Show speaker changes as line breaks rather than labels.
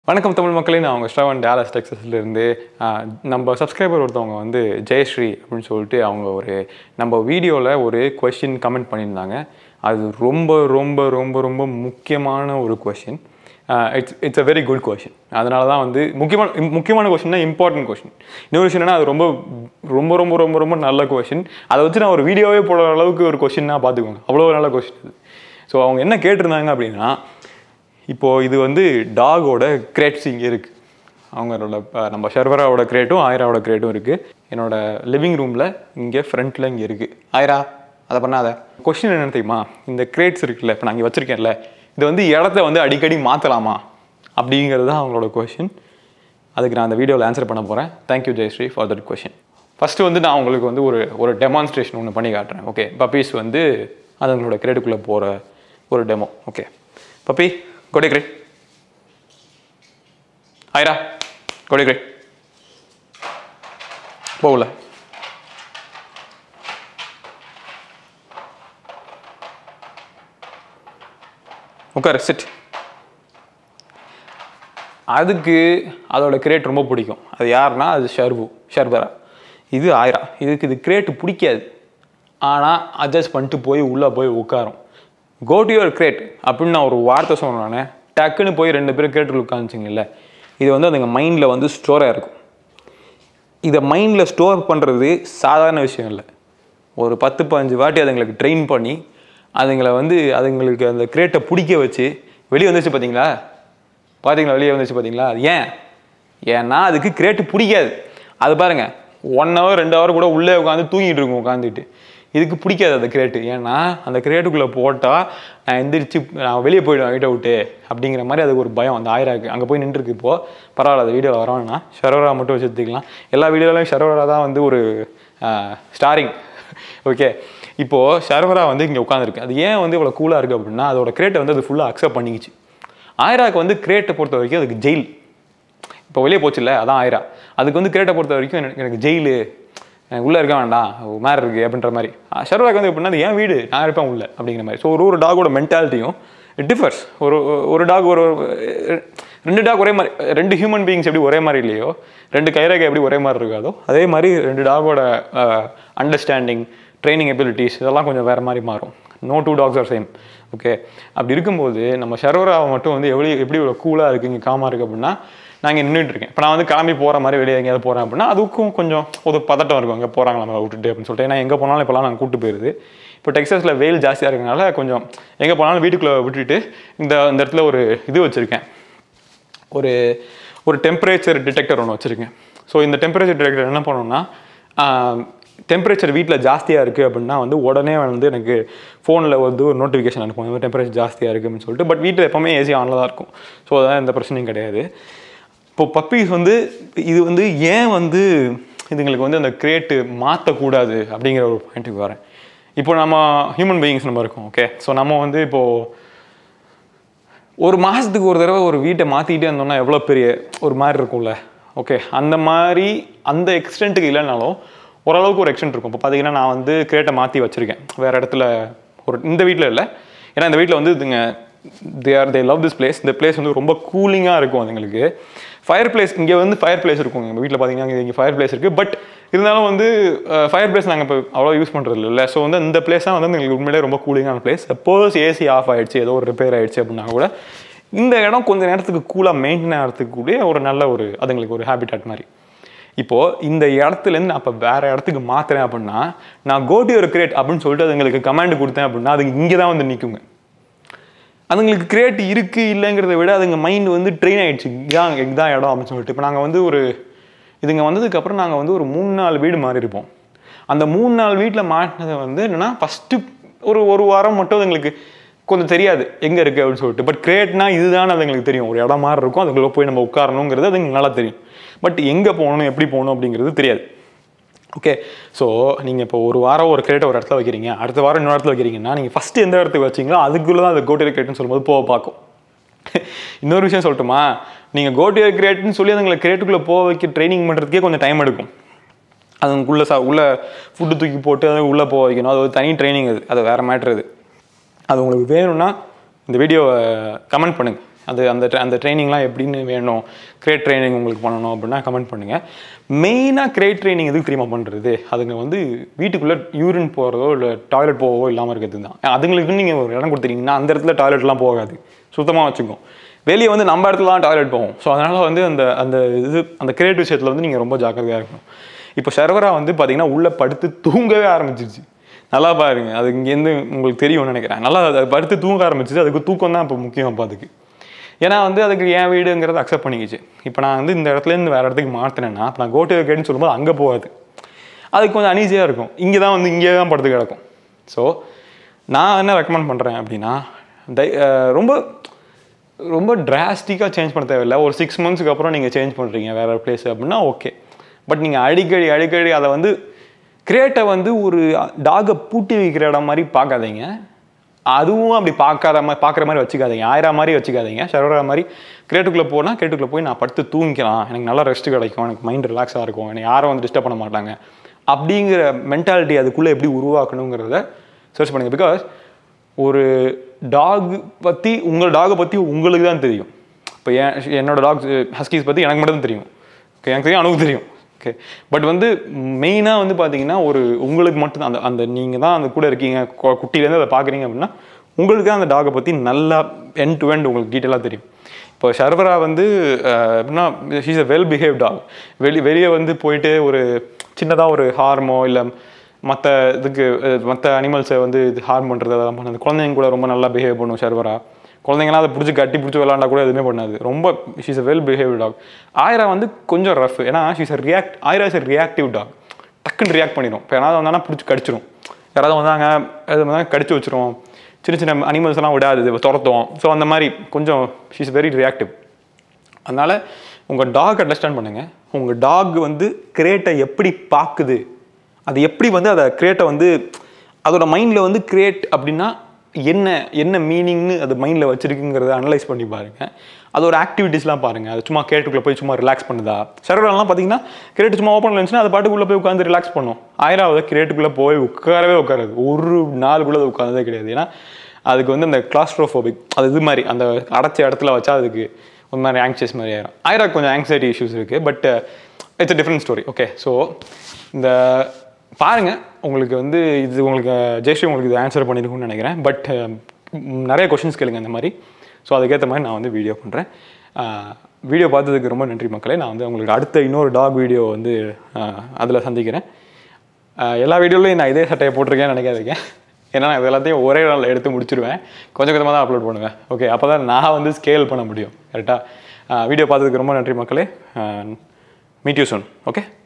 வணக்கம் தமிழ் மக்களே நான் அவங்க ஸ்ரவன் டேலஸ் டெக்ஸஸ்லேருந்து நம்ம சப்ஸ்கிரைபர் ஒருத்தவங்க வந்து ஜெயஸ்ரீ அப்படின்னு சொல்லிட்டு அவங்க ஒரு நம்ம வீடியோவில் ஒரு கொஷின் கமெண்ட் பண்ணியிருந்தாங்க அது ரொம்ப ரொம்ப ரொம்ப ரொம்ப முக்கியமான ஒரு question it's it's a very good question அதனால தான் வந்து முக்கியமான im- முக்கியமான கொஷின்னா இம்பார்ட்டன்ட் கொஷின் இன்னொரு விஷயம் என்னன்னா அது ரொம்ப ரொம்ப ரொம்ப ரொம்ப ரொம்ப நல்ல கொஷின் அதை வச்சு நான் ஒரு வீடியோவே போடுற அளவுக்கு ஒரு கொஷின்னா பார்த்துக்கோங்க அவ்வளோ நல்ல கொஷின் இது ஸோ அவங்க என்ன கேட்டிருந்தாங்க அப்படின்னா இப்போது இது வந்து டாகோட கிரேட்ஸ் இங்கே இருக்குது அவங்களோட அஹ், நம்ம ஷர்வராவோட கிரேட்டும் ஆயிராவோட கிரேட்டும் இருக்குது என்னோட லிவிங் ரூமில் இங்கே ஃப்ரண்ட்டில் இங்கே இருக்குது ஆயிரா அதை பண்ணாத கொஷின் என்னன்னு தெரியுமா இந்த கிரேட்ஸ் இருக்குல்ல இப்போ நான் இங்கே வச்சுருக்கேன்ல இது வந்து இடத்த வந்து அடிக்கடி மாற்றலாமா அப்படிங்கிறது தான் அவங்களோட கொஷின் அதுக்கு நான் அந்த வீடியோவில் ஆன்சர் பண்ண போகிறேன் thank you Jayashree for that question first வந்து நான் உங்களுக்கு வந்து ஒரு ஒரு டெமான்ஸ்ட்ரேஷன் ஒன்று பண்ணி காட்டுறேன் ஓகே பப்பீஸ் வந்து அதுங்களோட கிரேடுக்குள்ளே போகிற ஒரு demo okay puppy Kodi crate ஹாய்ரா கொடி கிரேட் போகல உட்காரு சிட் அதுக்கு அதோட கிரேட் ரொம்ப பிடிக்கும் அது யாருன்னா அது ஷர்பு ஷர்பரா இது ஆயிரா இதுக்கு இது கிரேட்டு பிடிக்காது ஆனால் அட்ஜஸ்ட் பண்ணிட்டு போய் உள்ளே போய் உட்காரும் கோ டு யுவர் கிரேட் அப்படின்னு நான் ஒரு வார்த்தை சொன்னோன்னே டக்குன்னு போய் ரெண்டு பேரும் கிரேட்டில் உட்காந்துச்சிங்கல்ல இது வந்து அதுங்க மைண்டில் வந்து ஸ்டோராக இருக்கும் இதை மைண்டில் ஸ்டோர் பண்ணுறது சாதாரண விஷயம் இல்லை ஒரு பத்து பதினஞ்சு வாட்டி அதுங்களுக்கு ட்ரெயின் பண்ணி அதுங்களை வந்து அதுங்களுக்கு அந்த கிரேட்டை பிடிக்க வச்சு வெளியே வந்துச்சு பார்த்தீங்களா பார்த்தீங்களா வெளியே வந்துச்சு பார்த்தீங்களா அது ஏன் ஏன்னா அதுக்கு கிரேட்டு பிடிக்காது அது பாருங்க ஒன் ஹவர் ரெண்டு ஹவர் கூட உள்ளே உட்காந்து தூங்கிட்டு இருக்கும் உட்காந்துட்டு இதுக்கு பிடிக்காது அந்த கிரேட்டு ஏன்னா அந்த கிரேட்டுக்குள்ளே போட்டால் நான் எந்திரிச்சு நான் வெளியே போயிடுவேன் வீட்டை விட்டு அப்படிங்கிற மாதிரி அதுக்கு ஒரு பயம் அந்த ஆயிராக்கு அங்கே போய் நின்றுருக்கு இப்போ பரவாயில்ல அந்த வீடியோ வரோம்னா ஷரோரா மட்டும் வச்சு எடுத்துக்கலாம் எல்லா வீடியோலையும் ஷரோரா தான் வந்து ஒரு ஸ்டாரிங் ஓகே இப்போது ஷர்வரா வந்து இங்கே உட்காந்துருக்கு அது ஏன் வந்து இவ்வளோ கூலாக இருக்குது அப்படின்னா அதோட கிரேட்டை வந்து அது ஃபுல்லாக அக்செப்ட் பண்ணிக்கிச்சு ஆயிராக்கு வந்து கிரேட்டை பொறுத்த வரைக்கும் அதுக்கு ஜெயில் இப்போ வெளியே போச்சுல்ல அதான் ஆயிரா அதுக்கு வந்து கிரேட்டை பொறுத்த வரைக்கும் எனக்கு எனக்கு ஜெயிலு எனக்கு உள்ளே இருக்க வேண்டாம் மேர் இருக்குது அப்படின்ற மாதிரி ஷர்வாக்கு வந்து எப்படின்னா அது என் வீடு நான் இருப்பேன் உள்ள அப்படிங்கிற மாதிரி ஸோ ஒரு ஒரு டாகோட மென்டாலிட்டியும் இட் டிஃபர்ஸ் ஒரு ஒரு டாக் ஒரு ரெண்டு டாக் ஒரே மாதிரி ரெண்டு ஹியூமன் பீயிங்ஸ் எப்படி ஒரே மாதிரி இல்லையோ ரெண்டு கைரேகை எப்படி ஒரே மாதிரி இருக்காதோ அதே மாதிரி ரெண்டு டாகோட அண்டர்ஸ்டாண்டிங் ட்ரைனிங் எபிலிட்டிஸ் இதெல்லாம் கொஞ்சம் வேறு மாதிரி மாறும் no two dogs are same okay அப்படி இருக்கும்போது நம்ம ஷரோராவை மட்டும் வந்து எப்படி எப்படி இவ்வளோ கூலாக இருக்குது இங்கே காமாக இருக்குது அப்படின்னா நான் இங்கே நின்றுட்டு இருக்கேன் இப்போ நான் வந்து கிளம்பி போகிற மாதிரி வெளியே எங்கேயாவது போகிறேன் அப்படின்னா அதுக்கும் கொஞ்சம் ஒரு பதட்டம் இருக்கும் அங்கே போகிறாங்க நம்ம விட்டுட்டு அப்படின்னு சொல்லிட்டு ஏன்னா எங்கே போனாலும் இப்போலாம் நான் கூட்டு போயிருது இப்போ டெக்ஸஸில் வெயில் ஜாஸ்தியாக இருக்கனால கொஞ்சம் எங்கே போனாலும் வீட்டுக்குள்ளே விட்டுட்டு இந்த இந்த இடத்துல ஒரு இது வச்சுருக்கேன் ஒரு ஒரு டெம்பரேச்சர் டிடெக்டர் ஒன்று வச்சுருக்கேன் ஸோ இந்த டெம்பரேச்சர் டிடெக்டர் என்ன பண்ணணும்னா டெம்பரேச்சர் வீட்டில் ஜாஸ்தியாக இருக்குது அப்படின்னா வந்து உடனே வந்து எனக்கு ஃபோனில் வந்து ஒரு நோட்டிஃபிகேஷன் அனுப்பும் இந்த டெம்பரேச்சர் ஜாஸ்தியாக இருக்குது அப்படின்னு சொல்லிட்டு பட் வீட்டில் எப்போவுமே ஏசி ஆனில் தான் இருக்கும் ஸோ அதான் எந்த பிரச்சனையும் கிடையாது இப்போ பப்பீஸ் வந்து இது வந்து ஏன் வந்து இதுங்களுக்கு வந்து அந்த கிரேட்டு மாற்றக்கூடாது அப்படிங்கிற ஒரு பாயிண்ட்டுக்கு வரேன் இப்போ நம்ம ஹியூமன் பீயிங்ஸ் நம்ம இருக்கோம் ஓகே ஸோ நம்ம வந்து இப்போது ஒரு மாதத்துக்கு ஒரு தடவை ஒரு வீட்டை மாற்றிக்கிட்டே இருந்தோம்னா எவ்வளோ பெரிய ஒரு மாதிரி இருக்கும்ல ஓகே அந்த மாதிரி அந்த எக்ஸ்டென்ட்டுக்கு இல்லைனாலும் ஓரளவுக்கு ஒரு எக்ஸ்டென்ட் இருக்கும் இப்போ பார்த்தீங்கன்னா நான் வந்து கிரேட்டை மாற்றி வச்சுருக்கேன் வேறு இடத்துல ஒரு இந்த வீட்டில் இல்லை ஏன்னா இந்த வீட்டில் வந்து இதுங்க they are they love this place இந்த பிளேஸ் வந்து ரொம்ப கூலிங்காக இருக்கும் அதுங்களுக்கு ஃபயர் பிளேஸ் இங்கே வந்து ஃபயர் பிளேஸ் இருக்கும் எங்கள் வீட்டில் பார்த்தீங்கன்னா இங்கே ஃபயர் பிளேஸ் இருக்குது பட் இருந்தாலும் வந்து ஃபயர் பிளேஸ் நாங்கள் இப்போ அவ்வளோ யூஸ் பண்ணுறது இல்லை ஸோ வந்து இந்த பிளேஸ் தான் வந்து எங்களுக்கு உண்மையிலே ரொம்ப கூலிங்கான பிளேஸ் சப்போஸ் ஏசி ஆஃப் ஆயிடுச்சு ஏதோ ஒரு ரிப்பேர் ஆயிடுச்சு அப்படின்னா கூட இந்த இடம் கொஞ்சம் நேரத்துக்கு கூலாக மெயின்டைன் ஆகிறதுக்கு கூடிய ஒரு நல்ல ஒரு அதுங்களுக்கு ஒரு ஹேபிட்டாட் மாதிரி இப்போது இந்த இடத்துலேருந்து நான் இப்போ வேறு இடத்துக்கு மாற்றுறேன் அப்படின்னா நான் கோட்டி ஒரு கிரேட் அப்படின்னு சொல்லிட்டு அதுங்களுக்கு கமாண்ட் கொடுத்தேன் அப்படின்னா அது இங்கே தான் வந்து நிற்குங்க அதுங்களுக்கு கிரியேட் இருக்குது இல்லைங்கிறத விட அதுங்க மைண்ட் வந்து ட்ரெயின் ஆயிடுச்சு இதான் இதுதான் இடம் அப்படின்னு சொல்லிட்டு இப்போ நாங்கள் வந்து ஒரு இதுங்க வந்ததுக்கப்புறம் நாங்கள் வந்து ஒரு மூணு நாலு வீடு மாறி இருப்போம் அந்த மூணு நாலு வீட்டில் மாட்டினது வந்து என்னென்னா ஃபஸ்ட்டு ஒரு ஒரு வாரம் மட்டும் அதுங்களுக்கு கொஞ்சம் தெரியாது எங்கே இருக்குது அப்படின்னு சொல்லிட்டு பட் கிரியேட்னா இதுதான் அதுங்களுக்கு தெரியும் ஒரு இடம் மாதிரி இருக்கும் அதுக்குள்ளே போய் நம்ம உட்காரணுங்கிறது அதுங்களுக்கு நல்லா தெரியும் பட் எங்கே போகணும் எப்படி போகணும் அப்படிங்கிறது தெரியாது ஓகே ஸோ நீங்கள் இப்போ ஒரு வாரம் ஒரு கிரேட்டை ஒரு இடத்துல வைக்கிறீங்க அடுத்த வாரம் இன்னொரு இடத்துல வைக்கிறீங்கன்னா நீங்கள் ஃபஸ்ட்டு எந்த இடத்துக்கு வச்சிங்களோ அதுக்குள்ளே தான் அந்த கோட்டியர் கிரேட்னு சொல்லும்போது போக பார்க்கும் இன்னொரு விஷயம் சொல்லட்டுமா நீங்கள் கோட்டியர் கிரேட்னு சொல்லி அதுங்களை கிரேட்டுக்குள்ளே போக வைக்க ட்ரைனிங் பண்ணுறதுக்கே கொஞ்சம் டைம் எடுக்கும் அதுக்குள்ளே சா உள்ளே ஃபுட்டு தூக்கி போட்டு அதை உள்ளே போக வைக்கணும் அது ஒரு தனி ட்ரைனிங் அது அது வேறு மேட்ரு அது அது உங்களுக்கு வேணும்னா இந்த வீடியோவை கமெண்ட் பண்ணுங்கள் அது அந்த tra- அந்த ட்ரைனிங்லாம் எப்படின்னு வேணும் கிரேட் ட்ரைனிங் உங்களுக்கு பண்ணணும் அப்படின்னா கமெண்ட் பண்ணுங்கள் மெயினாக கிரேட் ட்ரைனிங் எதுக்கு தெரியுமா பண்ணுறது அதுங்க வந்து வீட்டுக்குள்ளே யூரின் போகிறதோ இல்லை டாய்லெட் போகவோ இல்லாமல் இருக்கிறது தான் அதுங்களுக்கு நீங்கள் ஒரு இடம் கொடுத்துட்டீங்கன்னா அந்த இடத்துல டாய்லெட்லாம் போகாது சுத்தமாக வச்சுக்கும் வெளியே வந்து நம்ம இடத்துல தான் டாய்லெட் போகும் ஸோ அதனால் வந்து அந்த அந்த இது அந்த கிரியேட் விஷயத்தில் வந்து நீங்கள் ரொம்ப ஜாக்கிரதையாக இருக்கணும் இப்போ சர்வரா வந்து பார்த்தீங்கன்னா உள்ளே படுத்து தூங்கவே ஆரம்பிச்சிருச்சு நல்லா பாருங்க அது இங்கேருந்து உங்களுக்கு தெரியும்னு நினைக்கிறேன் நல்லா அது படுத்து தூங்க ஆரம்பிச்சிச்சு அதுக்கு தூக்கம் தான் இப்போ முக்கியம் அப்போ அதுக்கு ஏன்னா வந்து அதுக்கு என் வீடுங்கிறத அக்செப்ட் பண்ணிக்கிச்சு இப்போ நான் வந்து இந்த இடத்துலேருந்து வேறு இடத்துக்கு மாற்றினேன்னா இப்போ நான் கோட்டு கேட்டுன்னு சொல்லும்போது அங்கே போகாது அதுக்கு கொஞ்சம் அனீசியாக இருக்கும் இங்கே தான் வந்து இங்கே தான் படுத்து கிடக்கும் ஸோ நான் என்ன ரெக்கமெண்ட் பண்ணுறேன் அப்படின்னா தை- அஹ் ரொம்ப ரொம்ப டிராஸ்டிக்காக சேஞ்ச் பண்ண தேவையில்லை ஒரு சிக்ஸ் மந்த்ஸ்க்கு அப்புறம் நீங்கள் சேஞ்ச் பண்ணுறீங்க வேற பிளேஸ் அப்படின்னா ஓகே பட் நீங்கள் அடிக்கடி அடிக்கடி அதை வந்து கிரேட்டை வந்து ஒரு டாகை பூட்டி வைக்கிற இடம் மாதிரி பார்க்காதீங்க அதுவும் அப்படி பார்க்காத மாதிரி பார்க்குற மாதிரி வச்சுக்காதீங்க ஆயிரம் மாதிரி வச்சுக்காதீங்க சரவரா மாதிரி கிரேட்டுக்குள்ளே போனால் கிரேட்டுக்குள்ளே போய் நான் படுத்து தூங்கிக்கலாம் எனக்கு நல்லா ரெஸ்ட் கிடைக்கும் எனக்கு மைண்ட் ரிலாக்ஸாக இருக்கும் எனக்கு யாரும் வந்து டிஸ்டர்ப் பண்ண மாட்டாங்க அப்படிங்கிற மென்டாலிட்டி அதுக்குள்ளே எப்படி உருவாக்கணுங்கிறத சர்ச் பண்ணுங்க பிகாஸ் ஒரு டாக் பற்றி உங்கள் டாகை பற்றி உங்களுக்கு தான் தெரியும் இப்போ என் என்னோட டாக் ஹஸ்கீஸ் பற்றி எனக்கு மட்டும் தான் தெரியும் ஓகே எனக்கு தெரியும் அனுக்கு தெரியும் ஓகே பட் வந்து மெயினாக வந்து பார்த்தீங்கன்னா ஒரு உங்களுக்கு மட்டும் அந்த அந்த நீங்கள் தான் அந்த கூட இருக்கீங்க கு- குட்டியிலேருந்து அதை பார்க்குறீங்க அப்படின்னா உங்களுக்கு தான் அந்த டாகை பற்றி நல்லா எண்ட் டு எண்ட் உங்களுக்கு டீட்டெயிலாக தெரியும் இப்போ ஷர்வரா வந்து அஹ், எப்படின்னா she's a well behave dog வெளி வெளியே வந்து போயிட்டு ஒரு சின்னதாக ஒரு ஹார்மோ இல்லை மற்ற இதுக்கு மற்ற அனிமல்ஸை வந்து இது ஹார்ம் பண்ணுறது அதெல்லாம் பண்ணாது குழந்தைங்க கூட ரொம்ப நல்லா பிஹேவ் பண்ணும் ஷர்வரா குழந்தைங்களாம் அதை பிடிச்சி கட்டி பிடிச்சி விளாண்டா கூட எதுவுமே பண்ணாது ரொம்ப she's a well behave dog Aira வந்து கொஞ்சம் ரஃப் ஏன்னா she's a react Aira is a reactive dog டக்குன்னு ரியாக்ட் பண்ணிடும் இப்போ யாராவது வந்தாங்கன்னா பிடிச்சி கடிச்சிடும் யாராவது வந்தாங்க அது வந்தாங்க கடிச்சு வச்சிரும் சின்ன சின்ன அனிமல்ஸ் எல்லாம் விடாது இது துரத்தும் ஸோ அந்த மாதிரி கொஞ்சம் ஷீஸ் வெரி ரியாக்டிவ் அதனால் உங்கள் டாக் அண்டர்ஸ்டாண்ட் பண்ணுங்கள் உங்கள் டாக் வந்து கிரேட்டை எப்படி பார்க்குது அது எப்படி வந்து அதை கிரேட்டை வந்து அதோட மைண்டில் வந்து கிரியேட் அப்படின்னா என்ன என்ன மீனிங்னு அது மைண்டில் வச்சிருக்குங்கிறத அனலைஸ் பண்ணி பாருங்கள் அதோட ஆக்டிவிட்டீஸ்லாம் பாருங்கள் அது சும்மா கிரேட்டுக்குள்ளே போய் சும்மா ரிலாக்ஸ் பண்ணுதா சர்வரெல்லாம் பார்த்தீங்கன்னா கிரேட் சும்மா ஓப்பன் இருந்துச்சுன்னா அது பாட்டுக்குள்ளே போய் உட்காந்து ரிலாக்ஸ் பண்ணும் ஆயிராவது கிரேட்டுக்குள்ளே போய் உட்காரவே உட்காராது ஒரு நாளுக்குள்ளே அது உட்காந்ததே கிடையாது ஏன்னா அதுக்கு வந்து அந்த கிளாஸ்ட்ரோஃபோபிக் அது இது மாதிரி அந்த அடைச்ச இடத்துல வச்சா அதுக்கு ஒரு மாதிரி ஆங்ஷியஸ் மாதிரி ஆயிரும் ஆயிரா கொஞ்சம் ஆங்ஸைட்டி இஷ்யூஸ் இருக்குது but it's a different story okay so இந்த பாருங்கள் உங்களுக்கு வந்து இது உங்களுக்கு ஜெயஸ்ரீ உங்களுக்கு இது ஆன்சர் பண்ணியிருக்கும்னு நினைக்கிறேன் பட் நிறைய கொஷின்ஸ் கேளுங்க இந்த மாதிரி ஸோ அதுக்கேற்ற மாதிரி நான் வந்து வீடியோ பண்ணுறேன் வீடியோ பார்த்ததுக்கு ரொம்ப நன்றி மக்களே நான் வந்து உங்களுக்கு அடுத்த இன்னொரு டாக் வீடியோ வந்து அதில் சந்திக்கிறேன் ஆஹ் எல்லா வீடியோலையும் நான் இதே சட்டையை போட்டிருக்கேன்னு நினைக்காதீங்க ஏன்னா நான் இது எல்லாத்தையும் ஒரே நாளில் எடுத்து முடிச்சிருவேன் கொஞ்சம் கொஞ்சமாக தான் அப்லோட் பண்ணுவேன் ஓகே அப்போ தான் நான் வந்து ஸ்கேல் பண்ண முடியும் கரெக்டாக வீடியோ பார்த்ததுக்கு ரொம்ப நன்றி மக்களே மீட் யூ soon ஓகே